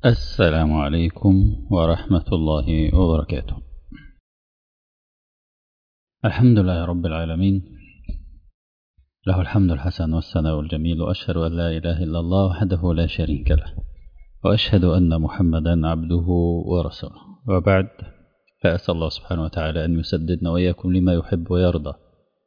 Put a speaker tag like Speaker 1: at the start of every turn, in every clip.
Speaker 1: السلام عليكم ورحمة الله وبركاته الحمد لله رب العالمين له الحمد الحسن والثناء الجميل وأشهد أن لا إله إلا الله وحده لا شريك له وأشهد أن محمدا عبده ورسوله وبعد فأسأل الله سبحانه وتعالى أن يسددنا وإياكم لما يحب ويرضى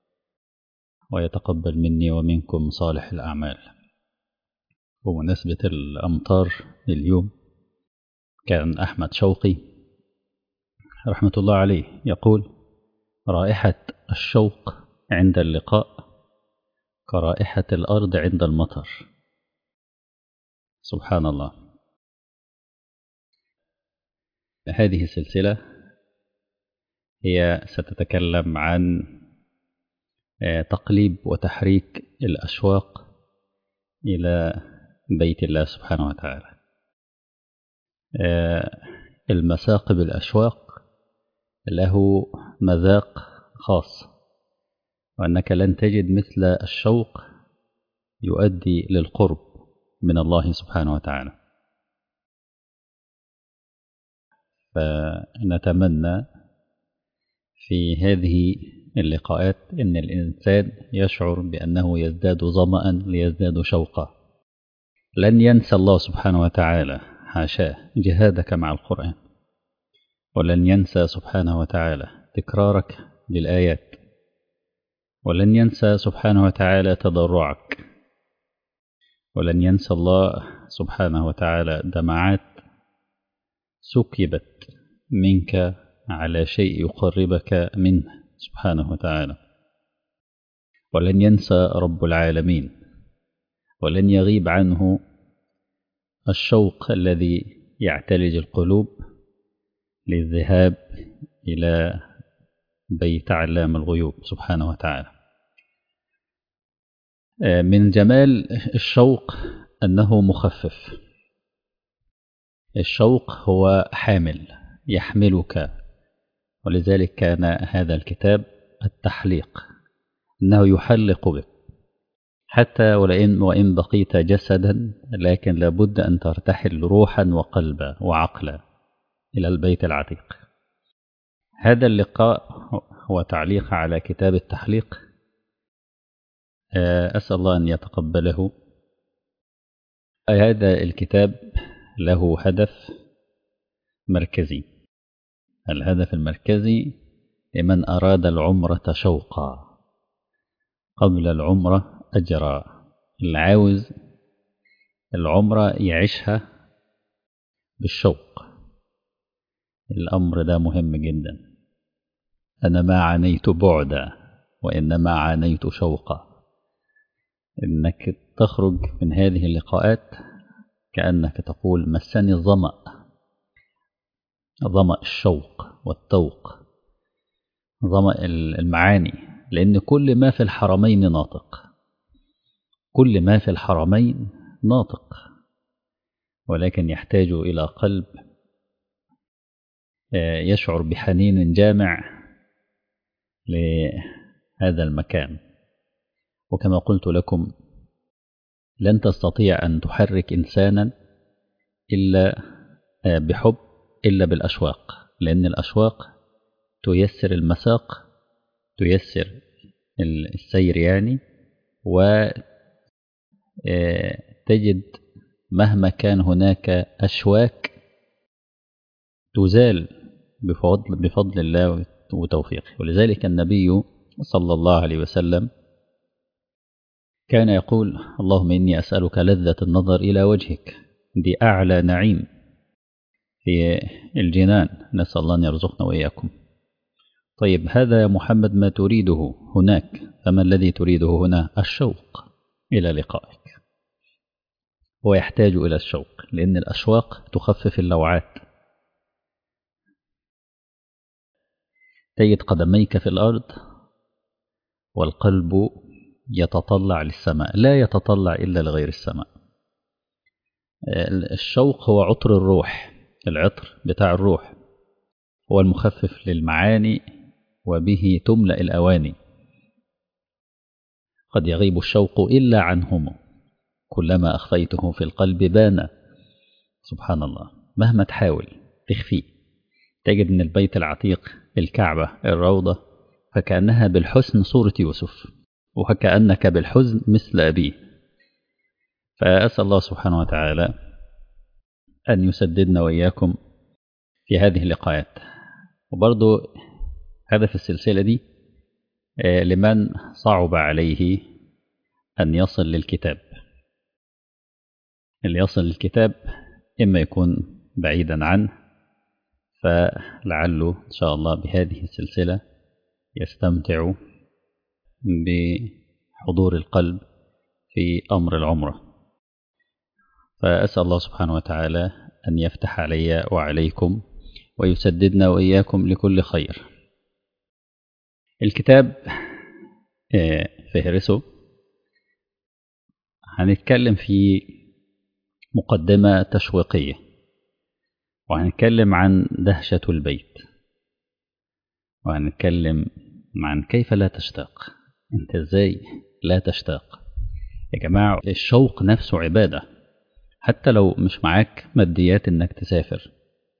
Speaker 1: ويتقبل مني ومنكم صالح الأعمال بمناسبة الأمطار اليوم كان أحمد شوقي رحمة الله عليه يقول رائحة الشوق عند اللقاء كرائحة الأرض عند المطر سبحان الله هذه السلسلة هي ستتكلم عن تقليب وتحريك الأشواق إلى بيت الله سبحانه وتعالى المساق بالأشواق له مذاق خاص وأنك لن تجد مثل الشوق يؤدي للقرب من الله سبحانه وتعالى فنتمنى في هذه اللقاءات أن الإنسان يشعر بأنه يزداد ظمأ ليزداد شوقا لن ينسى الله سبحانه وتعالى حاشاه جهادك مع القرآن ولن ينسى سبحانه وتعالى تكرارك للآيات ولن ينسى سبحانه وتعالى تضرعك ولن ينسى الله سبحانه وتعالى دمعات سكبت منك على شيء يقربك منه سبحانه وتعالى ولن ينسى رب العالمين ولن يغيب عنه الشوق الذي يعتلج القلوب للذهاب إلى بيت علام الغيوب سبحانه وتعالى من جمال الشوق أنه مخفف الشوق هو حامل يحملك ولذلك كان هذا الكتاب التحليق أنه يحلق بك حتى ولئن وإن بقيت جسدا لكن لابد أن ترتحل روحا وقلبا وعقلا إلى البيت العتيق هذا اللقاء هو تعليق على كتاب التحليق أسأل الله أن يتقبله هذا الكتاب له هدف مركزي الهدف المركزي لمن أراد العمرة شوقا قبل العمرة أجرى العاوز العمرة يعيشها بالشوق الأمر ده مهم جدا أنا ما عانيت بعدا وإنما عانيت شوقا إنك تخرج من هذه اللقاءات كأنك تقول مسني الظمأ ظمأ الشوق والتوق ظمأ المعاني لأن كل ما في الحرمين ناطق كل ما في الحرمين ناطق ولكن يحتاج إلى قلب يشعر بحنين جامع لهذا المكان وكما قلت لكم لن تستطيع أن تحرك إنسانا إلا بحب إلا بالأشواق لأن الأشواق تيسر المساق تيسر السير يعني وتجد مهما كان هناك أشواك تزال بفضل, بفضل الله وتوفيقه ولذلك النبي صلى الله عليه وسلم كان يقول اللهم إني أسألك لذة النظر إلى وجهك دي أعلى نعيم في الجنان نسأل الله أن يرزقنا وإياكم طيب هذا يا محمد ما تريده هناك فما الذي تريده هنا الشوق إلى لقائك هو يحتاج إلى الشوق لأن الأشواق تخفف اللوعات تجد قدميك في الأرض والقلب يتطلع للسماء لا يتطلع إلا لغير السماء الشوق هو عطر الروح العطر بتاع الروح هو المخفف للمعاني وبه تملأ الأواني قد يغيب الشوق إلا عنهم كلما أخفيته في القلب بان سبحان الله مهما تحاول تخفيه تجد أن البيت العتيق الكعبة الروضة فكأنها بالحسن صورة يوسف وكأنك بالحزن مثل أبيه فأسأل الله سبحانه وتعالى أن يسددنا وإياكم في هذه اللقاءات وبرضو هدف السلسلة دي لمن صعب عليه أن يصل للكتاب اللي يصل للكتاب إما يكون بعيدا عنه فلعله إن شاء الله بهذه السلسلة يستمتع بحضور القلب في أمر العمرة فأسأل الله سبحانه وتعالى أن يفتح علي وعليكم ويسددنا وإياكم لكل خير الكتاب فهرسه هنتكلم في مقدمة تشويقية وهنتكلم عن دهشة البيت وهنتكلم عن كيف لا تشتاق انت ازاي لا تشتاق يا جماعة الشوق نفسه عبادة حتى لو مش معاك ماديات انك تسافر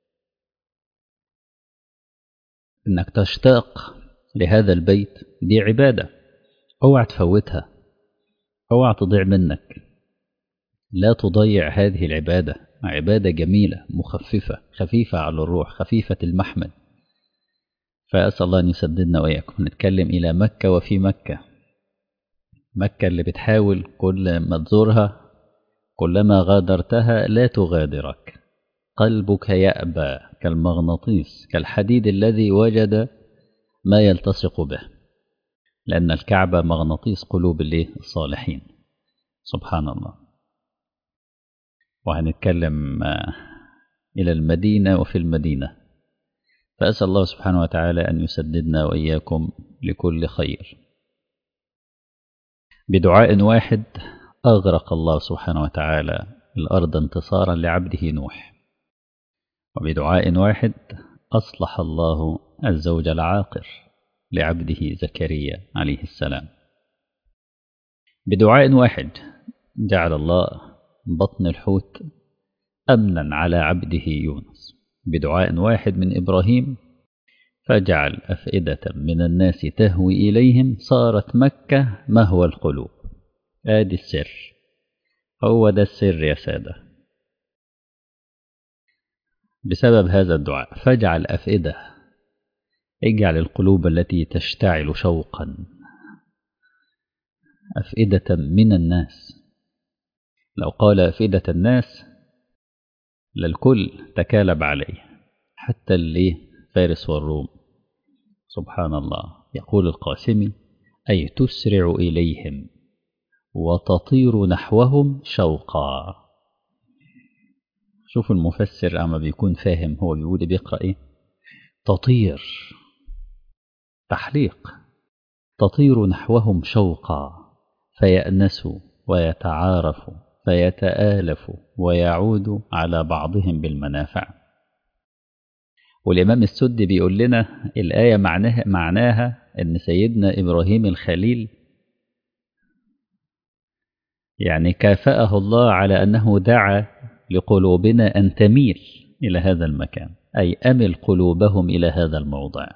Speaker 1: انك تشتاق لهذا البيت دي عبادة اوعى تفوتها اوعى تضيع منك لا تضيع هذه العبادة عبادة جميلة مخففة خفيفة على الروح خفيفة المحمل فأسأل الله أن يسددنا وإياكم نتكلم إلى مكة وفي مكة مكة اللي بتحاول كل ما تزورها كلما غادرتها لا تغادرك قلبك يأبى كالمغناطيس كالحديد الذي وجد ما يلتصق به لأن الكعبة مغناطيس قلوب الصالحين سبحان الله وهنتكلم إلى المدينة وفي المدينة فأسأل الله سبحانه وتعالى أن يسددنا وإياكم لكل خير بدعاء واحد أغرق الله سبحانه وتعالى الأرض انتصارا لعبده نوح وبدعاء واحد أصلح الله الزوج العاقر لعبده زكريا عليه السلام بدعاء واحد جعل الله بطن الحوت أمنا على عبده يونس بدعاء واحد من إبراهيم فجعل أفئدة من الناس تهوي إليهم صارت مكة مهوى القلوب آدي السر هو ده السر يا سادة بسبب هذا الدعاء فاجعل أفئدة اجعل القلوب التي تشتعل شوقا أفئدة من الناس لو قال أفئدة الناس للكل تكالب عليه حتى اللي فارس والروم سبحان الله يقول القاسمي أي تسرع إليهم وتطير نحوهم شوقا شوف المفسر أما بيكون فاهم هو بيقول بيقرأ إيه تطير تحليق تطير نحوهم شوقا فيأنسوا ويتعارفوا فيتآلفوا ويعود على بعضهم بالمنافع والإمام السدي بيقول لنا الآية معناها, معناها أن سيدنا إبراهيم الخليل يعني كافأه الله على أنه دعا لقلوبنا أن تميل إلى هذا المكان أي أمل قلوبهم إلى هذا الموضع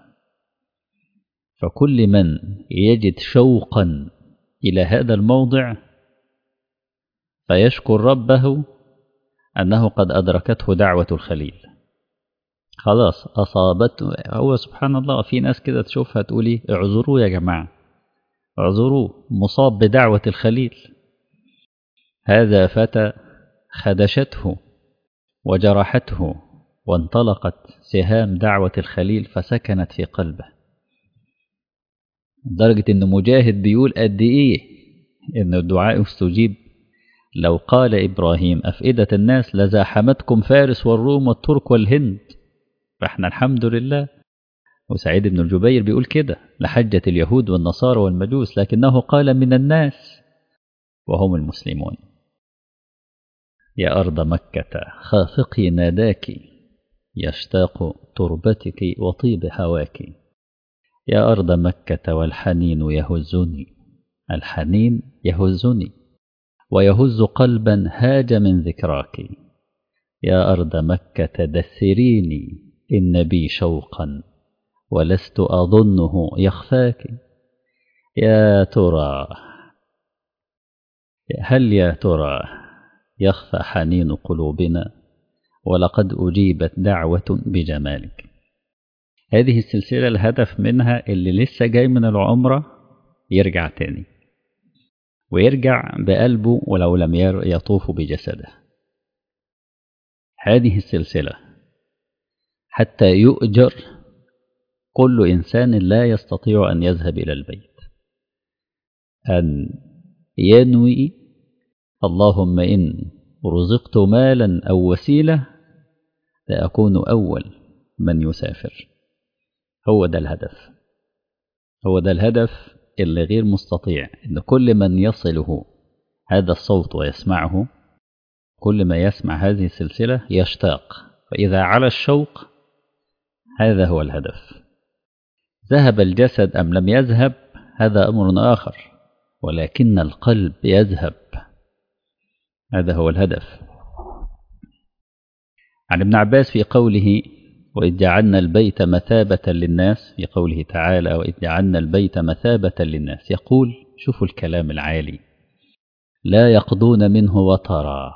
Speaker 1: فكل من يجد شوقا إلى هذا الموضع فيشكر ربه أنه قد أدركته دعوة الخليل خلاص أصابته هو سبحان الله في ناس كده تشوفها تقولي اعذروه يا جماعة اعذروه مصاب بدعوة الخليل هذا فتى خدشته وجرحته وانطلقت سهام دعوة الخليل فسكنت في قلبه لدرجة إن مجاهد بيقول قد إيه إن الدعاء استجيب لو قال إبراهيم أفئدة الناس لزاحمتكم فارس والروم والترك والهند فإحنا الحمد لله وسعيد بن الجبير بيقول كده لحجة اليهود والنصارى والمجوس لكنه قال من الناس وهم المسلمون يا أرض مكة خافقي ناداك يشتاق تربتك وطيب هواك يا أرض مكة والحنين يهزني الحنين يهزني ويهز قلبا هاج من ذكراك يا أرض مكة دثريني إن بي شوقا ولست أظنه يخفاك يا ترى هل يا ترى يخفى حنين قلوبنا ولقد أجيبت دعوة بجمالك هذه السلسلة الهدف منها اللي لسه جاي من العمرة يرجع تاني ويرجع بقلبه ولو لم يطوف بجسده هذه السلسلة حتى يؤجر كل إنسان لا يستطيع أن يذهب إلى البيت أن ينوي اللهم إن رزقت مالا أو وسيلة لأكون أول من يسافر هو ده الهدف هو ده الهدف اللي غير مستطيع إن كل من يصله هذا الصوت ويسمعه كل ما يسمع هذه السلسلة يشتاق فإذا على الشوق هذا هو الهدف ذهب الجسد أم لم يذهب هذا أمر آخر ولكن القلب يذهب هذا هو الهدف عن ابن عباس في قوله وإذ جعلنا البيت مثابة للناس في قوله تعالى وإذ جعلنا البيت مثابة للناس يقول شوفوا الكلام العالي لا يقضون منه وطرا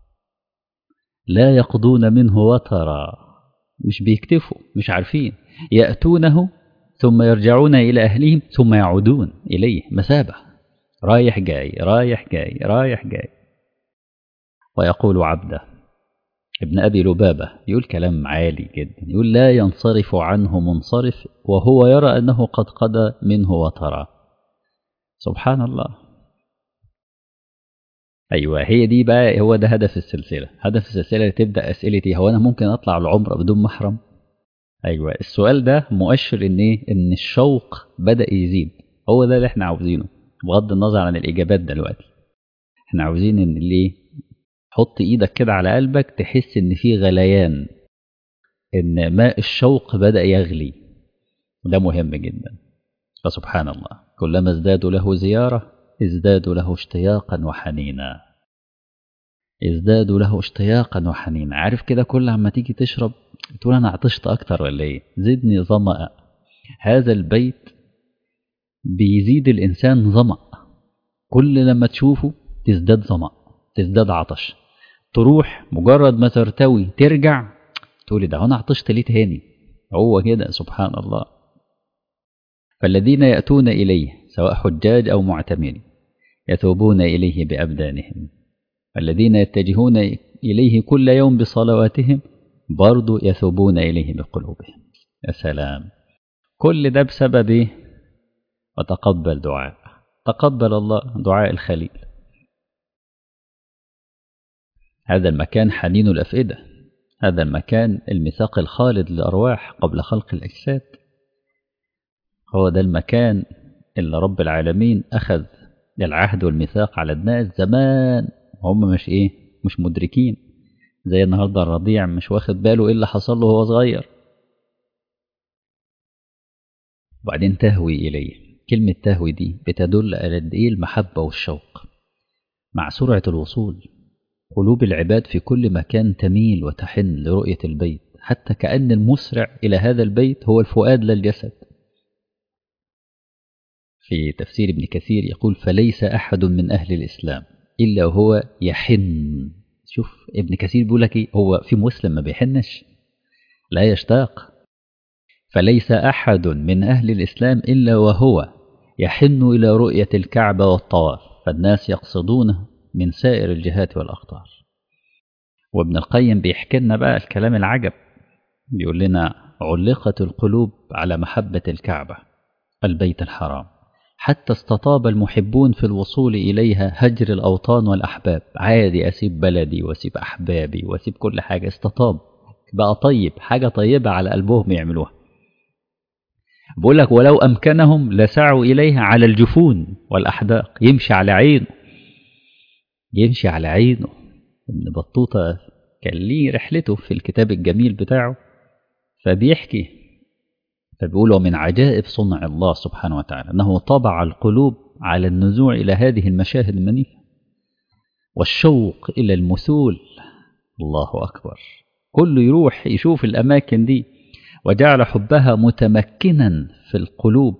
Speaker 1: لا يقضون منه وطرا مش بيكتفوا مش عارفين يأتونه ثم يرجعون إلى أهلهم ثم يعودون إليه مثابة رايح جاي رايح جاي رايح جاي ويقول عبده ابن أبي لبابة يقول كلام عالي جدا يقول لا ينصرف عنه منصرف وهو يرى أنه قد قضى منه وترى سبحان الله أيوة هي دي بقى هو ده هدف السلسلة هدف السلسلة تبدأ أسئلتي هو أنا ممكن أطلع العمرة بدون محرم أيوة السؤال ده مؤشر إن إيه إن الشوق بدأ يزيد هو ده اللي إحنا عاوزينه بغض النظر عن الإجابات دلوقتي إحنا عاوزين إن ليه حط ايدك كده على قلبك تحس ان في غليان ان ماء الشوق بدأ يغلي ده مهم جدا فسبحان الله كلما ازدادوا له زيارة ازدادوا له اشتياقا وحنينا ازدادوا له اشتياقا وحنينا عارف كده كل عما تيجي تشرب تقول انا عطشت اكتر ولا ايه زدني ظمأ هذا البيت بيزيد الانسان ظمأ كل لما تشوفه تزداد ظمأ تزداد عطش تروح مجرد ما ترتوي ترجع تقولي ده انا عطشت ليه تاني هو كده سبحان الله فالذين يأتون إليه سواء حجاج أو معتمرين يثوبون إليه بأبدانهم الذين يتجهون إليه كل يوم بصلواتهم برضو يثوبون إليه بقلوبهم يا سلام كل ده بسبب وتقبل دعاء تقبل الله دعاء الخليل هذا المكان حنين الأفئدة هذا المكان الميثاق الخالد للأرواح قبل خلق الأجساد هو ده المكان اللي رب العالمين أخذ العهد والميثاق على الناس زمان هم مش إيه مش مدركين زي النهاردة الرضيع مش واخد باله إيه اللي حصل له وهو صغير وبعدين تهوي إليه كلمة تهوي دي بتدل على قد إيه المحبة والشوق مع سرعة الوصول قلوب العباد في كل مكان تميل وتحن لرؤية البيت حتى كأن المسرع إلى هذا البيت هو الفؤاد لا الجسد في تفسير ابن كثير يقول فليس أحد من أهل الإسلام إلا هو يحن شوف ابن كثير بيقول لك هو في مسلم ما بيحنش لا يشتاق فليس أحد من أهل الإسلام إلا وهو يحن إلى رؤية الكعبة والطواف فالناس يقصدونه من سائر الجهات والأقطار وابن القيم بيحكي لنا بقى الكلام العجب بيقول لنا علقت القلوب على محبة الكعبة البيت الحرام حتى استطاب المحبون في الوصول إليها هجر الأوطان والأحباب عادي أسيب بلدي وأسيب أحبابي وأسيب كل حاجة استطاب بقى طيب حاجة طيبة على قلبهم يعملوها بقول لك ولو أمكنهم لسعوا إليها على الجفون والأحداق يمشي على عينه يمشي على عينه ابن بطوطة كان ليه رحلته في الكتاب الجميل بتاعه فبيحكي فبيقول ومن عجائب صنع الله سبحانه وتعالى أنه طبع القلوب على النزوع إلى هذه المشاهد المنيفة والشوق إلى المثول الله أكبر كله يروح يشوف الأماكن دي وجعل حبها متمكنا في القلوب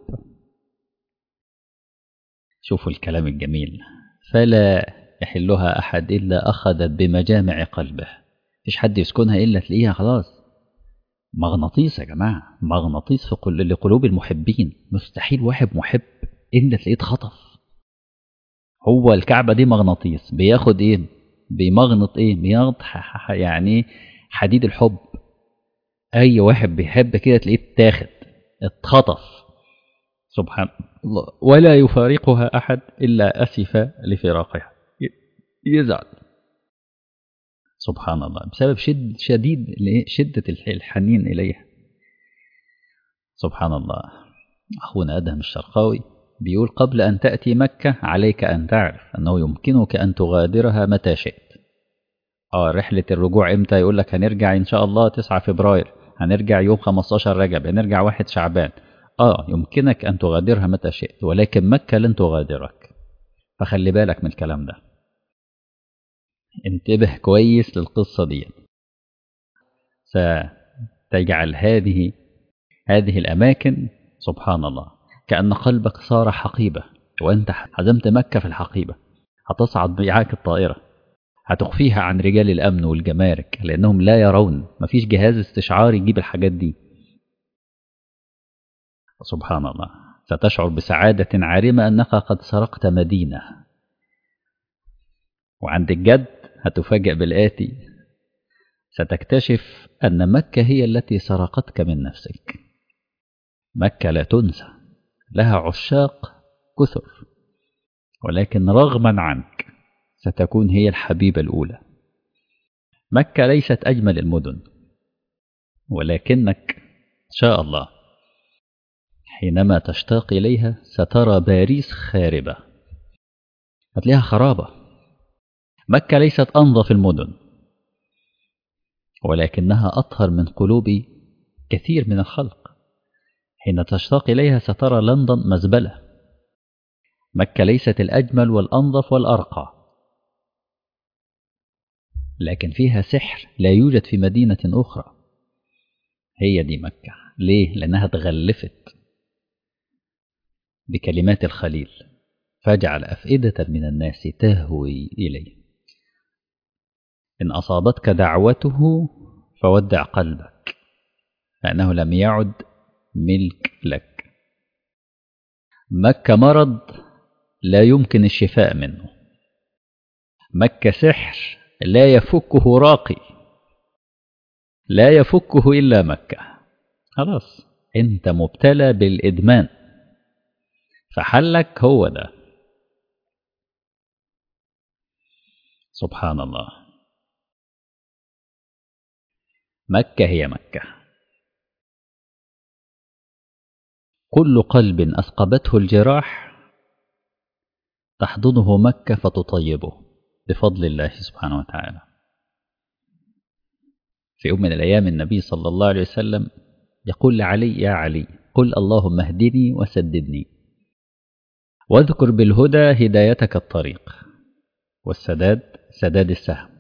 Speaker 1: شوفوا الكلام الجميل فلا يحلها أحد إلا أخذت بمجامع قلبه مفيش حد يسكنها إلا تلاقيها خلاص مغناطيس يا جماعة مغناطيس في قل... لقلوب المحبين مستحيل واحد محب إلا تلاقيه اتخطف هو الكعبة دي مغناطيس بياخد إيه بيمغنط إيه بياخد يعني حديد الحب أي واحد بيحب كده تلاقيه اتاخد اتخطف سبحان الله ولا يفارقها أحد إلا أسف لفراقها يزعل سبحان الله بسبب شد شديد شدة الحنين إليها سبحان الله أخونا أدهم الشرقاوي بيقول قبل أن تأتي مكة عليك أن تعرف أنه يمكنك أن تغادرها متى شئت آه رحلة الرجوع إمتى يقول لك هنرجع إن شاء الله 9 فبراير هنرجع يوم 15 رجب هنرجع 1 شعبان آه يمكنك أن تغادرها متى شئت ولكن مكة لن تغادرك فخلي بالك من الكلام ده انتبه كويس للقصة دي ستجعل هذه هذه الأماكن سبحان الله كأن قلبك صار حقيبة وأنت حزمت مكة في الحقيبة هتصعد معاك الطائرة هتخفيها عن رجال الأمن والجمارك لأنهم لا يرون مفيش جهاز استشعار يجيب الحاجات دي سبحان الله ستشعر بسعادة عارمة أنك قد سرقت مدينة وعند الجد هتفاجأ بالآتي ستكتشف أن مكة هي التي سرقتك من نفسك مكة لا تنسى لها عشاق كثر ولكن رغما عنك ستكون هي الحبيبة الأولى مكة ليست أجمل المدن ولكنك إن شاء الله حينما تشتاق إليها سترى باريس خاربة هتلاقيها خرابة مكة ليست أنظف المدن ولكنها أطهر من قلوب كثير من الخلق حين تشتاق إليها سترى لندن مزبلة مكة ليست الأجمل والأنظف والأرقى لكن فيها سحر لا يوجد في مدينة أخرى هي دي مكة ليه؟ لأنها تغلفت بكلمات الخليل فاجعل أفئدة من الناس تهوي إليه إن أصابتك دعوته فودع قلبك لأنه لم يعد ملك لك مكة مرض لا يمكن الشفاء منه مكة سحر لا يفكه راقي لا يفكه إلا مكة خلاص أنت مبتلى بالإدمان فحلك هو ده سبحان الله مكة هي مكة كل قلب أثقبته الجراح تحضنه مكة فتطيبه بفضل الله سبحانه وتعالى في يوم من الأيام النبي صلى الله عليه وسلم يقول لعلي يا علي قل اللهم اهدني وسددني واذكر بالهدى هدايتك الطريق والسداد سداد السهم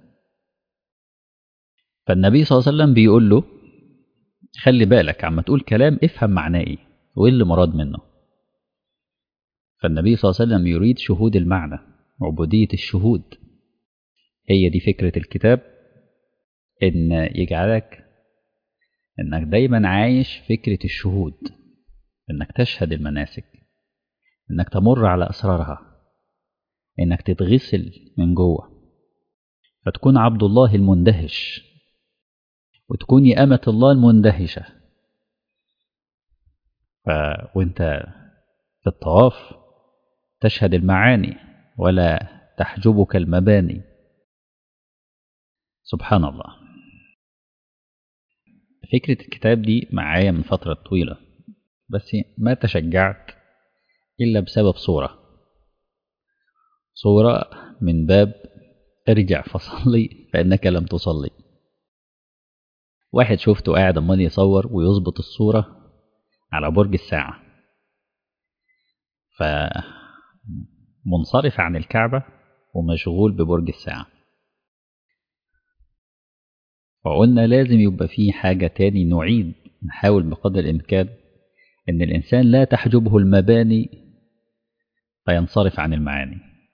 Speaker 1: فالنبي صلى الله عليه وسلم بيقول له خلي بالك عما تقول كلام افهم معناه ايه وايه اللي مراد منه فالنبي صلى الله عليه وسلم يريد شهود المعنى عبودية الشهود هي دي فكرة الكتاب إن يجعلك إنك دايما عايش فكرة الشهود إنك تشهد المناسك إنك تمر على أسرارها إنك تتغسل من جوه فتكون عبد الله المندهش وتكوني أمة الله المندهشة ف... وانت في الطواف تشهد المعاني ولا تحجبك المباني سبحان الله فكرة الكتاب دي معايا من فترة طويلة بس ما تشجعت إلا بسبب صورة صورة من باب ارجع فصلي فإنك لم تصلي واحد شفته قاعد عمال يصور ويظبط الصورة على برج الساعة فمنصرف عن الكعبة ومشغول ببرج الساعة وقلنا لازم يبقى في حاجة تاني نعيد نحاول بقدر الإمكان إن الإنسان لا تحجبه المباني فينصرف عن المعاني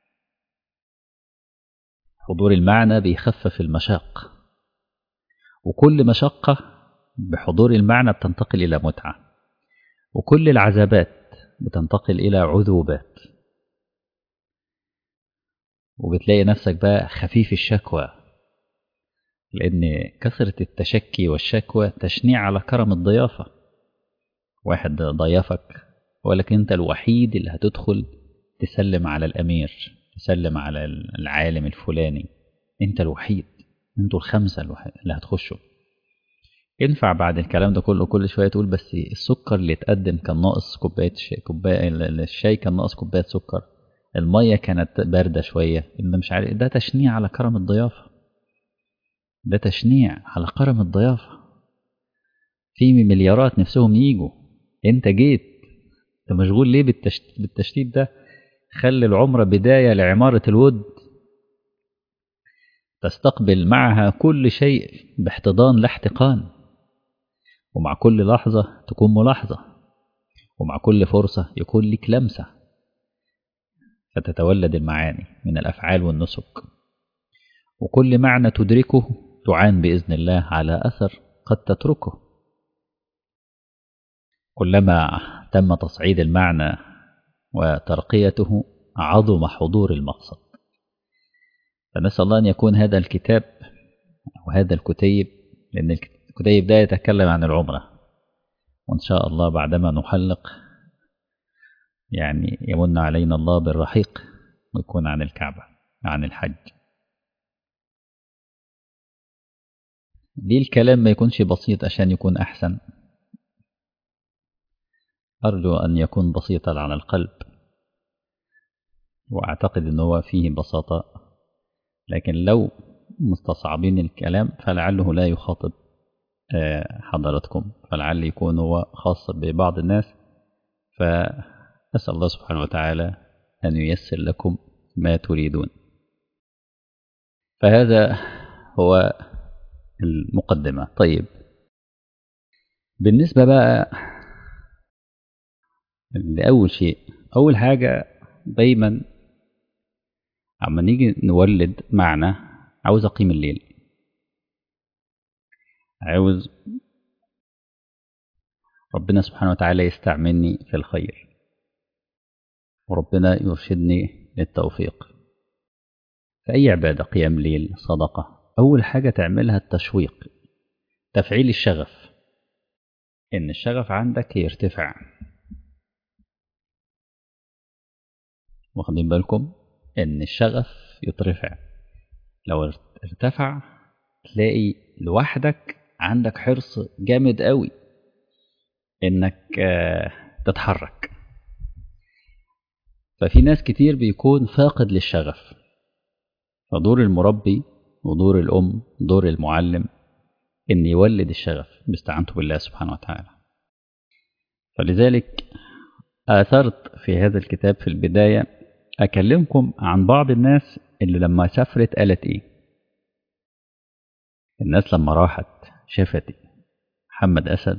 Speaker 1: حضور المعنى بيخفف المشاق وكل مشقة بحضور المعنى بتنتقل إلى متعة وكل العذابات بتنتقل إلى عذوبات وبتلاقي نفسك بقى خفيف الشكوى لأن كثرة التشكي والشكوى تشنيع على كرم الضيافة واحد ضيفك ولكن أنت الوحيد اللي هتدخل تسلم على الأمير تسلم على العالم الفلاني أنت الوحيد أنتوا الخمسة اللي هتخشوا ينفع بعد الكلام ده كله كل شوية تقول بس السكر اللي اتقدم كان ناقص كوباية شاي كوباية الشاي كان ناقص كوباية سكر المية كانت باردة شوية إن مش عارف ده تشنيع على كرم الضيافة ده تشنيع على كرم الضيافة في مليارات نفسهم يجوا انت جيت انت مشغول ليه بالتشت... بالتشتيت ده خلي العمرة بداية لعمارة الود تستقبل معها كل شيء باحتضان لا احتقان ومع كل لحظة تكون ملاحظة ومع كل فرصة يكون لك لمسة فتتولد المعاني من الأفعال والنسك وكل معنى تدركه تعان بإذن الله على أثر قد تتركه كلما تم تصعيد المعنى وترقيته عظم حضور المقصد فنسأل الله أن يكون هذا الكتاب أو هذا الكتيب لأن الكتيب ده يتكلم عن العمرة وإن شاء الله بعدما نحلق يعني يمن علينا الله بالرحيق ويكون عن الكعبة عن الحج ليه الكلام ما يكونش بسيط عشان يكون أحسن أرجو أن يكون بسيطا على القلب وأعتقد أنه هو فيه بساطة لكن لو مستصعبين الكلام فلعله لا يخاطب حضراتكم فلعل يكون هو خاص ببعض الناس فأسأل الله سبحانه وتعالى أن ييسر لكم ما تريدون فهذا هو المقدمة طيب بالنسبة بقى لأول شيء أول حاجة دايما عما نيجي نولد معنى عاوز أقيم الليل عاوز ربنا سبحانه وتعالى يستعملني في الخير وربنا يرشدني للتوفيق فأي عبادة قيام ليل صدقة أول حاجة تعملها التشويق تفعيل الشغف إن الشغف عندك يرتفع واخدين بالكم إن الشغف يترفع لو ارتفع تلاقي لوحدك عندك حرص جامد قوي إنك تتحرك ففي ناس كتير بيكون فاقد للشغف فدور المربي ودور الأم دور المعلم إن يولد الشغف باستعانته بالله سبحانه وتعالى فلذلك آثرت في هذا الكتاب في البداية أكلمكم عن بعض الناس اللي لما سافرت قالت إيه الناس لما راحت شافت محمد أسد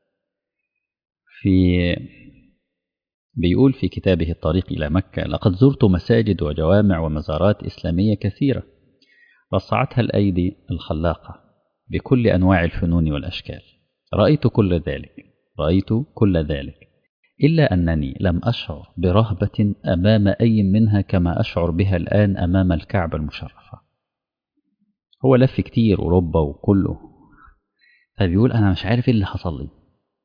Speaker 1: في بيقول في كتابه الطريق إلى مكة لقد زرت مساجد وجوامع ومزارات إسلامية كثيرة رصعتها الأيدي الخلاقة بكل أنواع الفنون والأشكال رأيت كل ذلك رأيت كل ذلك إلا أنني لم أشعر برهبة أمام أي منها كما أشعر بها الآن أمام الكعبة المشرفة هو لف كتير أوروبا وكله فبيقول أنا مش عارف إيه اللي حصل لي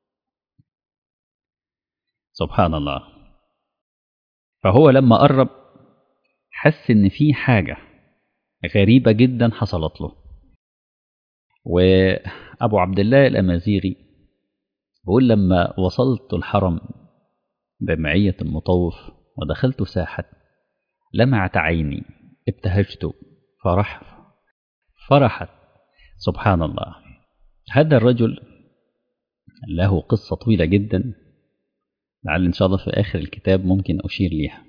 Speaker 1: سبحان الله فهو لما قرب حس إن في حاجة غريبة جدا حصلت له وأبو عبد الله الأمازيغي بيقول لما وصلت الحرم بمعية المطوف ودخلت ساحة لمعت عيني ابتهجت فرح فرحت سبحان الله هذا الرجل له قصة طويلة جدا لعل إن شاء الله في آخر الكتاب ممكن أشير ليها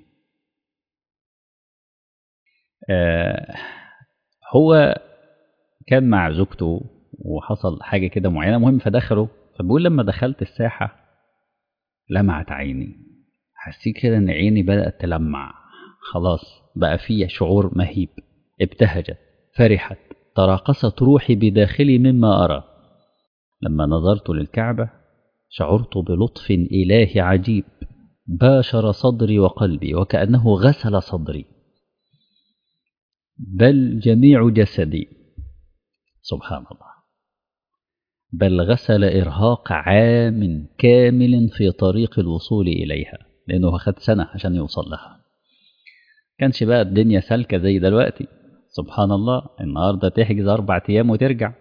Speaker 1: آه هو كان مع زوجته وحصل حاجة كده معينة مهم فدخلوا فبيقول لما دخلت الساحة لمعت عيني حسيت كده ان عيني بدأت تلمع خلاص بقى فيها شعور مهيب ابتهجت فرحت تراقصت روحي بداخلي مما أرى لما نظرت للكعبة شعرت بلطف إلهي عجيب باشر صدري وقلبي وكأنه غسل صدري بل جميع جسدي سبحان الله بل غسل إرهاق عام كامل في طريق الوصول إليها لأنه أخذ سنة عشان يوصل لها كانش بقى الدنيا سالكة زي دلوقتي سبحان الله النهاردة تحجز أربع أيام وترجع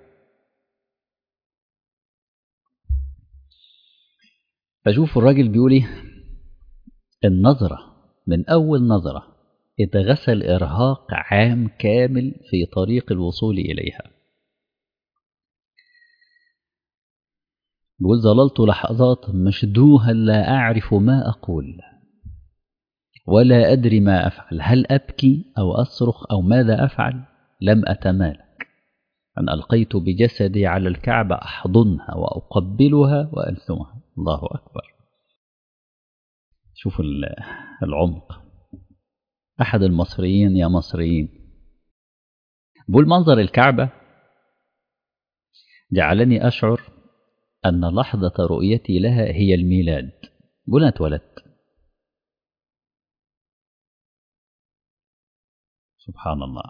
Speaker 1: فشوفوا الراجل بيقول ايه النظرة من أول نظرة اتغسل إرهاق عام كامل في طريق الوصول إليها بيقول ظللت لحظات مشدوها لا أعرف ما أقول ولا أدري ما أفعل هل أبكي أو أصرخ أو ماذا أفعل لم أتمالك أن ألقيت بجسدي على الكعبة أحضنها وأقبلها وألثمها الله أكبر شوفوا العمق أحد المصريين يا مصريين بقول منظر الكعبة جعلني أشعر أن لحظة رؤيتي لها هي الميلاد بقول أنا اتولدت سبحان الله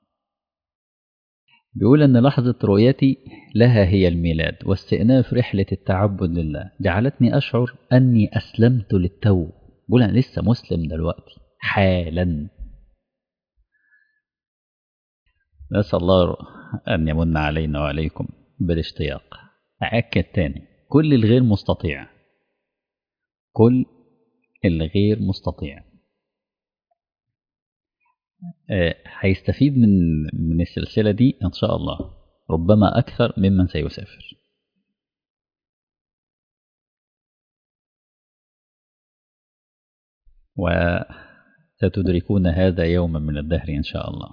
Speaker 1: بيقول أن لحظة رؤيتي لها هي الميلاد واستئناف رحلة التعبد لله جعلتني أشعر أني أسلمت للتو بقول أنا لسه مسلم دلوقتي حالا نسأل الله أن يمن علينا وعليكم بالاشتياق أأكد تاني كل الغير مستطيع كل الغير مستطيع هيستفيد من من السلسلة دي إن شاء الله ربما أكثر ممن سيسافر وستدركون هذا يوما من الدهر إن شاء الله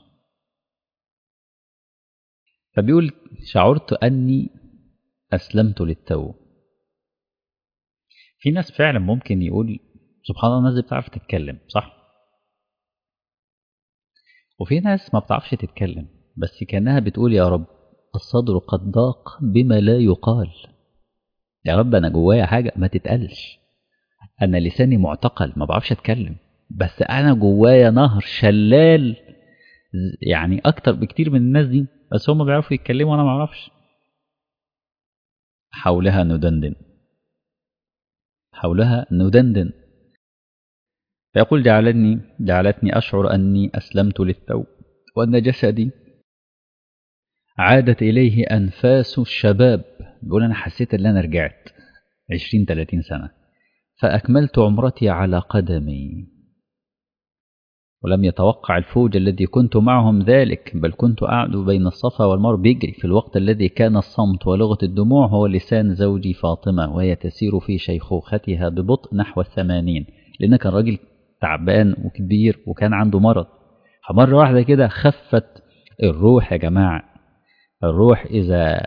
Speaker 1: فبيقول شعرت أني أسلمت للتو في ناس فعلا ممكن يقول سبحان الله الناس دي بتعرف تتكلم صح وفي ناس ما بتعرفش تتكلم بس كأنها بتقول يا رب الصدر قد ضاق بما لا يقال يا رب أنا جوايا حاجة ما تتقالش أنا لساني معتقل ما بعرفش أتكلم بس أنا جوايا نهر شلال يعني أكتر بكتير من الناس دي بس هم بيعرفوا يتكلموا وأنا ما أعرفش حولها ندندن حولها ندندن فيقول جعلني جعلتني أشعر أني أسلمت للتو وأن جسدي عادت إليه أنفاس الشباب بيقول أنا حسيت أن أنا رجعت عشرين ثلاثين سنة فأكملت عمرتي على قدمي ولم يتوقع الفوج الذي كنت معهم ذلك بل كنت أعد بين الصفا والمروة بيجري في الوقت الذي كان الصمت ولغة الدموع هو لسان زوجي فاطمة وهي تسير في شيخوختها ببطء نحو الثمانين لأنه كان راجل تعبان وكبير وكان عنده مرض فمرة واحدة كده خفت الروح يا جماعة الروح إذا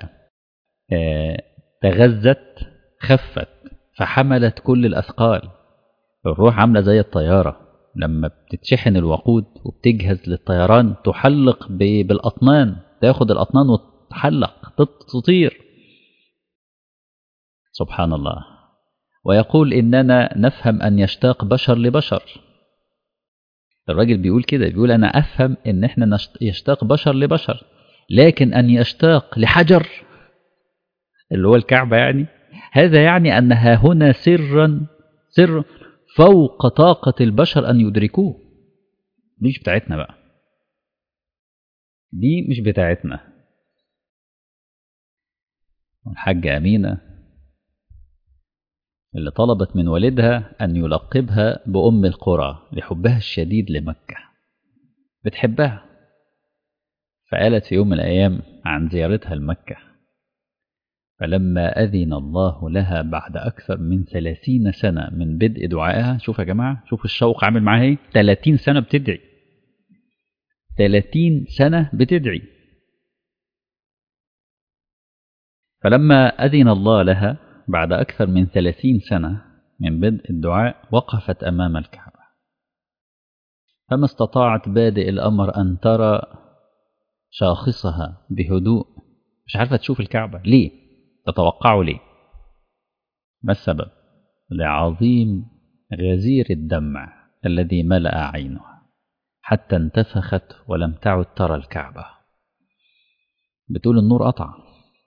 Speaker 1: تغذت خفت فحملت كل الأثقال الروح عاملة زي الطيارة لما بتتشحن الوقود وبتجهز للطيران تحلق بالأطنان تاخد الأطنان وتحلق تطير سبحان الله ويقول إننا نفهم أن يشتاق بشر لبشر الراجل بيقول كده بيقول أنا أفهم إن إحنا يشتاق بشر لبشر لكن أن يشتاق لحجر اللي هو الكعبة يعني هذا يعني أنها هنا سرا سر فوق طاقة البشر أن يدركوه دي مش بتاعتنا بقى دي مش بتاعتنا الحاجة أمينة اللي طلبت من والدها أن يلقبها بأم القرى لحبها الشديد لمكة بتحبها فقالت في يوم من الأيام عن زيارتها لمكة فلما أذن الله لها بعد أكثر من ثلاثين سنة من بدء دعائها شوف يا جماعة شوف الشوق عامل معاها ايه ثلاثين سنة بتدعي ثلاثين سنة بتدعي فلما أذن الله لها بعد أكثر من ثلاثين سنة من بدء الدعاء وقفت أمام الكعبة فما استطاعت بادئ الأمر أن ترى شاخصها بهدوء مش عارفة تشوف الكعبة ليه تتوقعوا ليه ما السبب لعظيم غزير الدمع الذي ملأ عينها حتى انتفخت ولم تعد ترى الكعبة بتقول النور قطع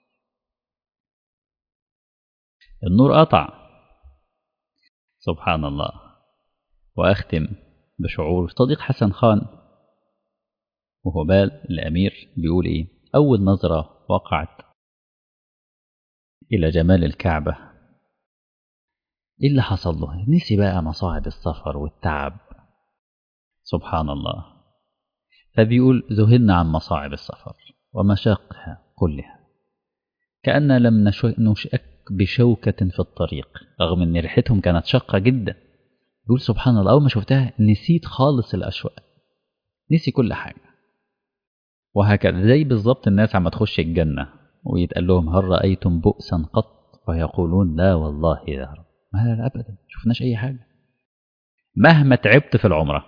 Speaker 1: النور قطع سبحان الله وأختم بشعور صديق حسن خان وهو بال الأمير بيقول إيه أول نظرة وقعت إلى جمال الكعبة إيه اللي حصل له نسي بقى مصاعب السفر والتعب سبحان الله فبيقول ذهلنا عن مصاعب السفر ومشاقها كلها كأن لم نشك بشوكة في الطريق رغم أن ريحتهم كانت شاقة جدا يقول سبحان الله أول ما شفتها نسيت خالص الأشواق نسي كل حاجة وهكذا زي بالظبط الناس عم تخش الجنة ويتقال لهم هل رأيتم بؤسا قط ويقولون لا والله يا رب ما لا أبدا شفناش أي حاجة مهما تعبت في العمرة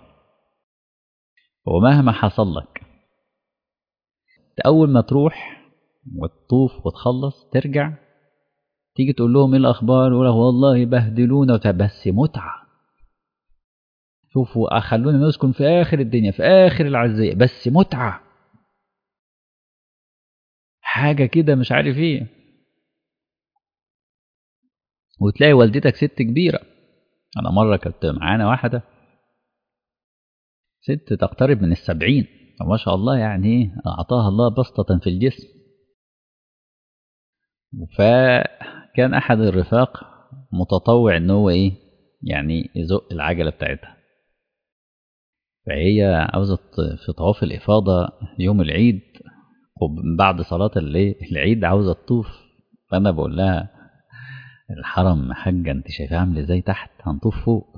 Speaker 1: ومهما حصل لك أول ما تروح وتطوف وتخلص ترجع تيجي تقول لهم ايه الاخبار يقول والله بهدلونا بس متعه شوفوا خلونا نسكن في اخر الدنيا في اخر العزيه بس متعه حاجه كده مش عارف ايه وتلاقي والدتك ست كبيره انا مره كنت معانا واحده ست تقترب من السبعين ما شاء الله يعني اعطاها الله بسطه في الجسم فكان احد الرفاق متطوع ان هو ايه يعني يزق العجله بتاعتها فهي عاوزه في طواف الافاضه يوم العيد بعد صلاه العيد عاوزه تطوف فانا بقول لها الحرم حاجه انت شايفاه عامل ازاي تحت هنطوف فوق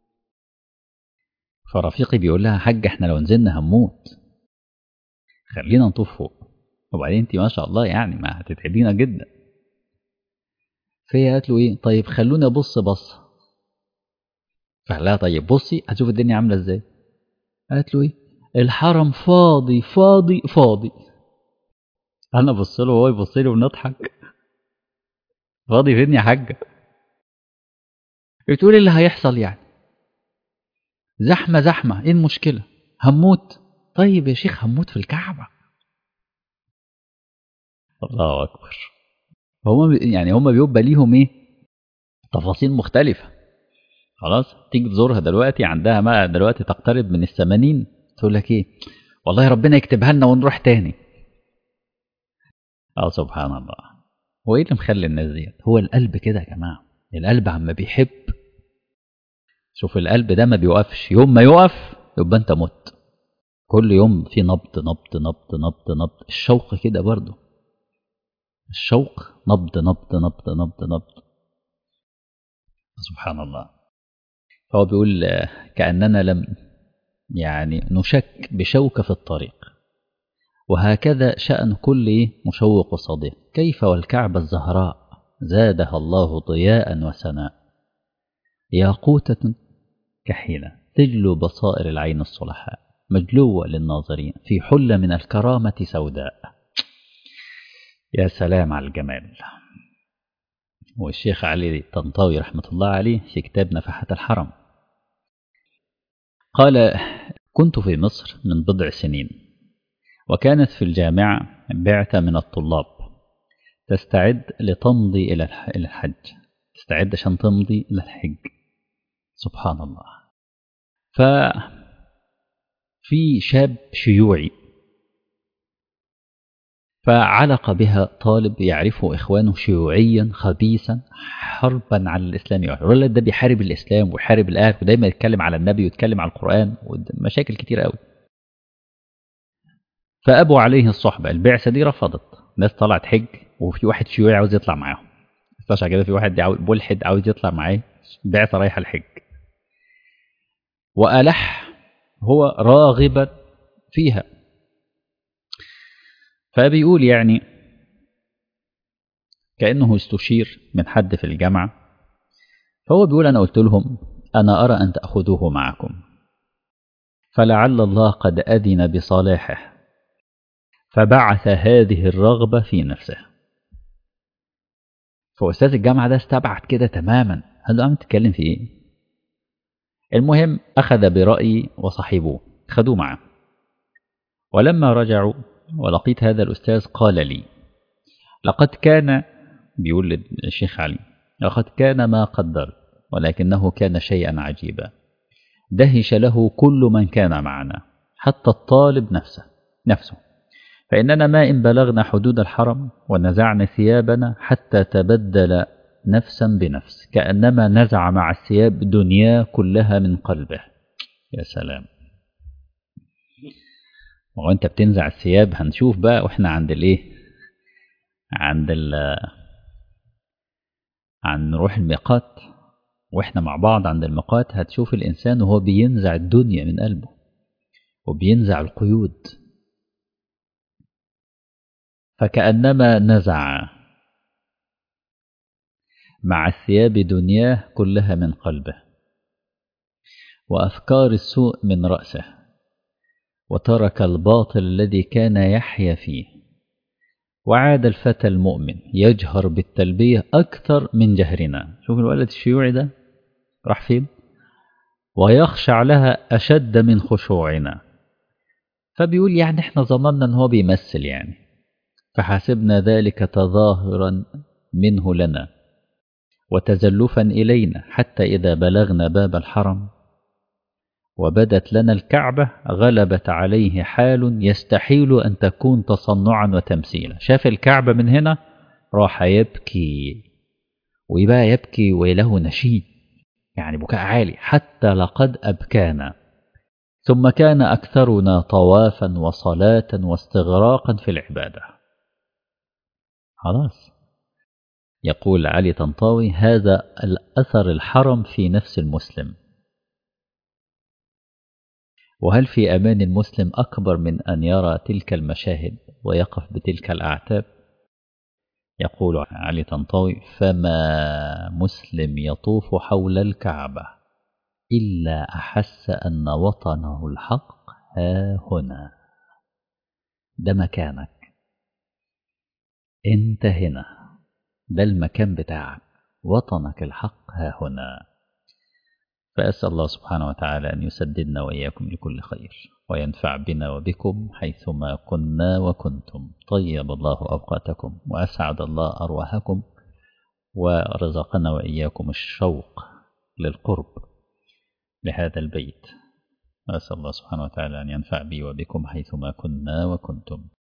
Speaker 1: فرفيقي بيقول لها حاجه احنا لو نزلنا هنموت خلينا نطوف فوق وبعدين انت ما شاء الله يعني ما هتتعبينا جدا فهي قالت له ايه طيب خلوني ابص بصه فقال لها طيب بصي هتشوف الدنيا عامله ازاي قالت له ايه الحرم فاضي فاضي فاضي انا بص له وهو يبص لي ونضحك فاضي فين يا حاجه بتقول اللي هيحصل يعني زحمه زحمه ايه المشكله هنموت طيب يا شيخ هنموت في الكعبه الله اكبر هما يعني هما بيبقى ليهم ايه تفاصيل مختلفة خلاص تيجي تزورها دلوقتي عندها ما دلوقتي تقترب من الثمانين تقول لك ايه والله ربنا يكتبها لنا ونروح تاني اه سبحان الله هو ايه اللي مخلي الناس ديت هو القلب كده يا جماعة القلب عما بيحب شوف القلب ده ما بيوقفش يوم ما يقف يبقى انت مت كل يوم في نبض نبض نبض نبض نبض الشوق كده برضه الشوق نبض نبض نبض نبض نبض سبحان الله فهو بيقول كأننا لم يعني نشك بشوكة في الطريق وهكذا شأن كل مشوق صديق كيف والكعبة الزهراء زادها الله ضياء وسناء ياقوتة كحيلة تجلو بصائر العين الصلحاء مجلوة للناظرين في حلة من الكرامة سوداء يا سلام على الجمال والشيخ علي الطنطاوي رحمة الله عليه في كتاب نفحات الحرم قال كنت في مصر من بضع سنين وكانت في الجامعة بعثة من الطلاب تستعد لتمضي إلى الحج تستعد عشان تمضي إلى الحج سبحان الله ففي شاب شيوعي فعلق بها طالب يعرفه إخوانه شيوعيا خبيثا حربا على الإسلام الولد ده بيحارب الإسلام ويحارب الأهل ودايما يتكلم على النبي ويتكلم على القرآن ومشاكل كتير قوي فأبوا عليه الصحبة البعثة دي رفضت ناس طلعت حج وفي واحد شيوعي عاوز يطلع معاهم عشان كده في واحد ملحد عاوز يطلع معاه بعثة رايحة الحج وألح هو راغبا فيها فبيقول يعني كأنه استشير من حد في الجامعة فهو بيقول أنا قلت لهم أنا أرى أن تأخذوه معكم فلعل الله قد أذن بصلاحه فبعث هذه الرغبة في نفسه فأستاذ الجامعة ده استبعد كده تماما قال له عم تتكلم في إيه المهم أخذ برأيي وصاحبه خدوه معه ولما رجعوا ولقيت هذا الأستاذ قال لي لقد كان بيقول للشيخ علي لقد كان ما قدرت ولكنه كان شيئا عجيبا دهش له كل من كان معنا حتى الطالب نفسه نفسه فإننا ما إن بلغنا حدود الحرم ونزعنا ثيابنا حتى تبدل نفسا بنفس كأنما نزع مع الثياب دنيا كلها من قلبه يا سلام وانت بتنزع الثياب هنشوف بقى واحنا عند الايه عند ال عن نروح الميقات واحنا مع بعض عند الميقات هتشوف الانسان وهو بينزع الدنيا من قلبه وبينزع القيود فكأنما نزع مع الثياب دنياه كلها من قلبه وأفكار السوء من رأسه وترك الباطل الذي كان يحيا فيه وعاد الفتى المؤمن يجهر بالتلبية أكثر من جهرنا شوف الولد الشيوعي ده راح فين ويخشع لها أشد من خشوعنا فبيقول يعني احنا ظننا ان هو بيمثل يعني فحسبنا ذلك تظاهرا منه لنا وتزلفا إلينا حتى إذا بلغنا باب الحرم وبدت لنا الكعبة غلبت عليه حال يستحيل أن تكون تصنعا وتمثيلا شاف الكعبة من هنا راح يبكي ويبقى يبكي وله نشيد يعني بكاء عالي حتى لقد أبكانا ثم كان أكثرنا طوافا وصلاة واستغراقا في العبادة خلاص يقول علي طنطاوي هذا الأثر الحرم في نفس المسلم وهل في أمان المسلم أكبر من أن يرى تلك المشاهد ويقف بتلك الأعتاب يقول علي طنطاوي فما مسلم يطوف حول الكعبة إلا أحس أن وطنه الحق ها هنا ده مكانك انت هنا ده المكان بتاعك وطنك الحق ها هنا فأسأل الله سبحانه وتعالى أن يسددنا وإياكم لكل خير وينفع بنا وبكم حيثما كنا وكنتم طيب الله أوقاتكم وأسعد الله أرواحكم ورزقنا وإياكم الشوق للقرب لهذا البيت وأسأل الله سبحانه وتعالى أن ينفع بي وبكم حيثما كنا وكنتم